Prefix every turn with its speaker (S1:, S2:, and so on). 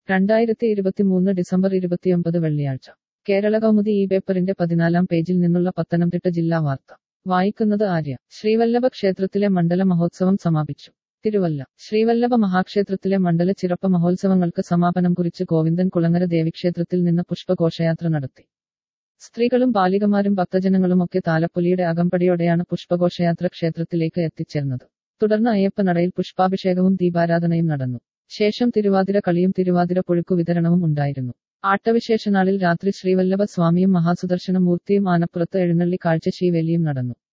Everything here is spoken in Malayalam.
S1: രണ്ടായിരത്തി ഇരുപത്തിമൂന്ന് ഡിസംബർ ഇരുപത്തിയൊമ്പത് വെള്ളിയാഴ്ച കേരള കൗമുദി ഈ പേപ്പറിന്റെ പതിനാലാം പേജിൽ നിന്നുള്ള പത്തനംതിട്ട ജില്ലാ വാർത്ത വായിക്കുന്നത് ആര്യ ശ്രീവല്ലഭ ക്ഷേത്രത്തിലെ മണ്ഡല മഹോത്സവം സമാപിച്ചു തിരുവല്ല ശ്രീവല്ലഭ മഹാക്ഷേത്രത്തിലെ മണ്ഡല ചിറപ്പ മഹോത്സവങ്ങൾക്ക് സമാപനം കുറിച്ച് ഗോവിന്ദൻ കുളങ്ങര ദേവിക്ഷേത്രത്തിൽ നിന്ന് പുഷ്പഘോഷയാത്ര നടത്തി സ്ത്രീകളും ബാലികമാരും ഭക്തജനങ്ങളുമൊക്കെ താലപ്പൊലിയുടെ അകമ്പടിയോടെയാണ് പുഷ്പഘോഷയാത്ര ക്ഷേത്രത്തിലേക്ക് എത്തിച്ചേർന്നത് തുടർന്ന് അയ്യപ്പനടയിൽ പുഷ്പാഭിഷേകവും ദീപാരാധനയും നടന്നു ശേഷം തിരുവാതിര കളിയും തിരുവാതിര പുഴുക്കു വിതരണവും ഉണ്ടായിരുന്നു ആട്ടവിശേഷനാളിൽ രാത്രി ശ്രീവല്ലഭ സ്വാമിയും മഹാസുദർശന മൂർത്തിയും ആനപ്പുറത്ത് എഴുന്നള്ളി കാഴ്ച ശീവേലിയും നടന്നു